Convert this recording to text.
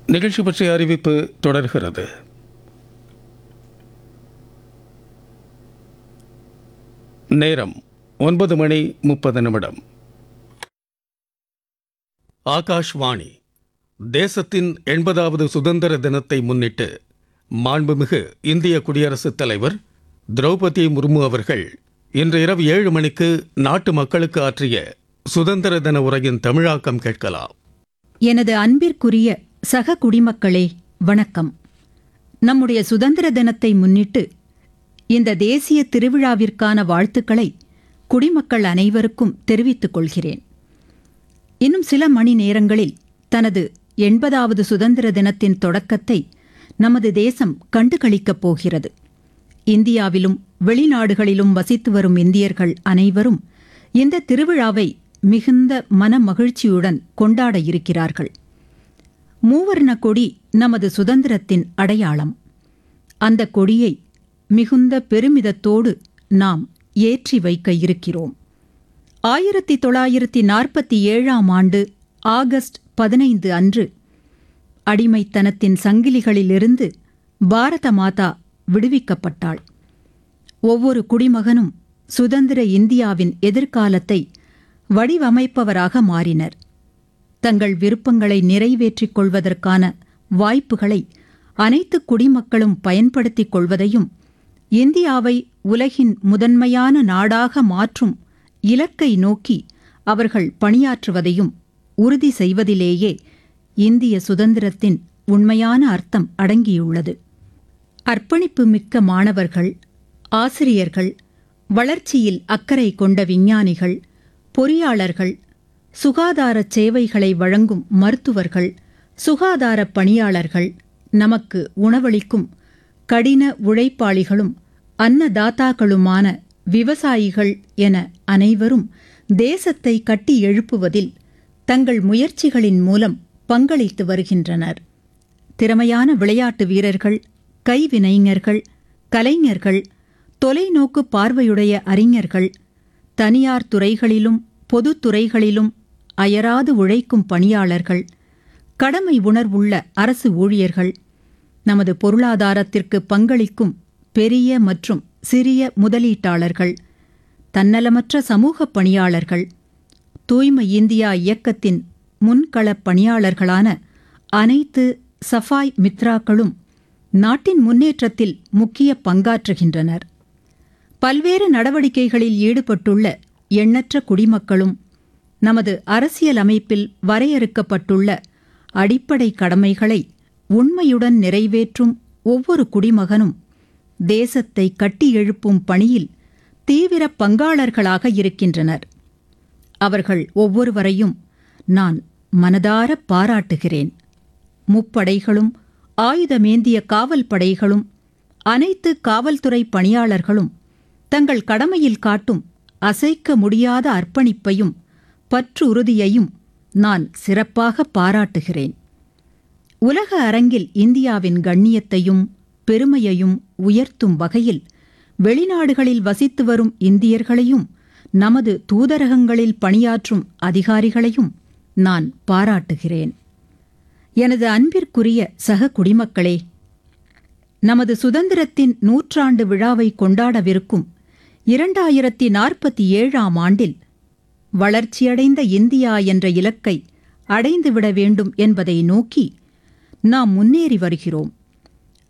நிகழ்ச்சி பற்றிய அறிவிப்பு தொடர்கிறது நேரம் ஒன்பது மணி முப்பது நிமிடம் ஆகாஷ்வாணி தேசத்தின் எண்பதாவது சுதந்திர தினத்தை முன்னிட்டு மாண்புமிகு இந்திய குடியரசுத் தலைவர் திரௌபதி முர்மு அவர்கள் இன்று இரவு ஏழு மணிக்கு நாட்டு மக்களுக்கு ஆற்றிய சுதந்திர தின உரையின் தமிழாக்கம் கேட்கலாம் எனது அன்பிற்குரிய சக குடிமக்களே வணக்கம் நம்முடைய சுதந்திர தினத்தை முன்னிட்டு இந்த தேசிய திருவிழாவிற்கான வாழ்த்துக்களை குடிமக்கள் அனைவருக்கும் தெரிவித்துக் கொள்கிறேன் இன்னும் சில மணி நேரங்களில் தனது எண்பதாவது சுதந்திர தினத்தின் தொடக்கத்தை நமது தேசம் கண்டுகளிக்கப் போகிறது இந்தியாவிலும் வெளிநாடுகளிலும் வசித்து வரும் இந்தியர்கள் அனைவரும் இந்த திருவிழாவை மிகுந்த மன மகிழ்ச்சியுடன் கொண்டாட இருக்கிறார்கள் மூவர்ண கொடி நமது சுதந்திரத்தின் அடையாளம் அந்த கொடியை மிகுந்த பெருமிதத்தோடு நாம் ஏற்றி வைக்க இருக்கிறோம் ஆயிரத்தி தொள்ளாயிரத்தி நாற்பத்தி ஏழாம் ஆண்டு ஆகஸ்ட் பதினைந்து அன்று அடிமைத்தனத்தின் சங்கிலிகளிலிருந்து பாரத மாதா விடுவிக்கப்பட்டாள் ஒவ்வொரு குடிமகனும் சுதந்திர இந்தியாவின் எதிர்காலத்தை வடிவமைப்பவராக மாறினர் தங்கள் விருப்பங்களை நிறைவேற்றிக் கொள்வதற்கான வாய்ப்புகளை அனைத்து குடிமக்களும் பயன்படுத்திக் கொள்வதையும் இந்தியாவை உலகின் முதன்மையான நாடாக மாற்றும் இலக்கை நோக்கி அவர்கள் பணியாற்றுவதையும் உறுதி செய்வதிலேயே இந்திய சுதந்திரத்தின் உண்மையான அர்த்தம் அடங்கியுள்ளது அர்ப்பணிப்பு மிக்க மாணவர்கள் ஆசிரியர்கள் வளர்ச்சியில் அக்கறை கொண்ட விஞ்ஞானிகள் பொறியாளர்கள் சுகாதார சேவைகளை வழங்கும் மருத்துவர்கள் சுகாதார பணியாளர்கள் நமக்கு உணவளிக்கும் கடின உழைப்பாளிகளும் அன்னதாத்தாக்களுமான விவசாயிகள் என அனைவரும் தேசத்தை கட்டி எழுப்புவதில் தங்கள் முயற்சிகளின் மூலம் பங்களித்து வருகின்றனர் திறமையான விளையாட்டு வீரர்கள் கைவினைஞர்கள் கலைஞர்கள் தொலைநோக்கு பார்வையுடைய அறிஞர்கள் தனியார் துறைகளிலும் பொதுத் துறைகளிலும் அயராது உழைக்கும் பணியாளர்கள் கடமை உணர்வுள்ள அரசு ஊழியர்கள் நமது பொருளாதாரத்திற்கு பங்களிக்கும் பெரிய மற்றும் சிறிய முதலீட்டாளர்கள் தன்னலமற்ற சமூக பணியாளர்கள் தூய்மை இந்தியா இயக்கத்தின் முன்களப் பணியாளர்களான அனைத்து சஃபாய் மித்ராக்களும் நாட்டின் முன்னேற்றத்தில் முக்கிய பங்காற்றுகின்றனர் பல்வேறு நடவடிக்கைகளில் ஈடுபட்டுள்ள எண்ணற்ற குடிமக்களும் நமது அரசியல் அமைப்பில் வரையறுக்கப்பட்டுள்ள அடிப்படை கடமைகளை உண்மையுடன் நிறைவேற்றும் ஒவ்வொரு குடிமகனும் தேசத்தை கட்டி எழுப்பும் பணியில் தீவிர பங்காளர்களாக இருக்கின்றனர் அவர்கள் ஒவ்வொருவரையும் நான் மனதார பாராட்டுகிறேன் முப்படைகளும் ஆயுதமேந்திய காவல் படைகளும் அனைத்து காவல்துறை பணியாளர்களும் தங்கள் கடமையில் காட்டும் அசைக்க முடியாத அர்ப்பணிப்பையும் பற்றுறுதியையும் நான் சிறப்பாக பாராட்டுகிறேன் உலக அரங்கில் இந்தியாவின் கண்ணியத்தையும் பெருமையையும் உயர்த்தும் வகையில் வெளிநாடுகளில் வசித்து வரும் இந்தியர்களையும் நமது தூதரகங்களில் பணியாற்றும் அதிகாரிகளையும் நான் பாராட்டுகிறேன் எனது அன்பிற்குரிய சக குடிமக்களே நமது சுதந்திரத்தின் நூற்றாண்டு விழாவை கொண்டாடவிருக்கும் இரண்டாயிரத்தி நாற்பத்தி ஏழாம் ஆண்டில் வளர்ச்சியடைந்த இந்தியா என்ற இலக்கை அடைந்துவிட வேண்டும் என்பதை நோக்கி நாம் முன்னேறி வருகிறோம்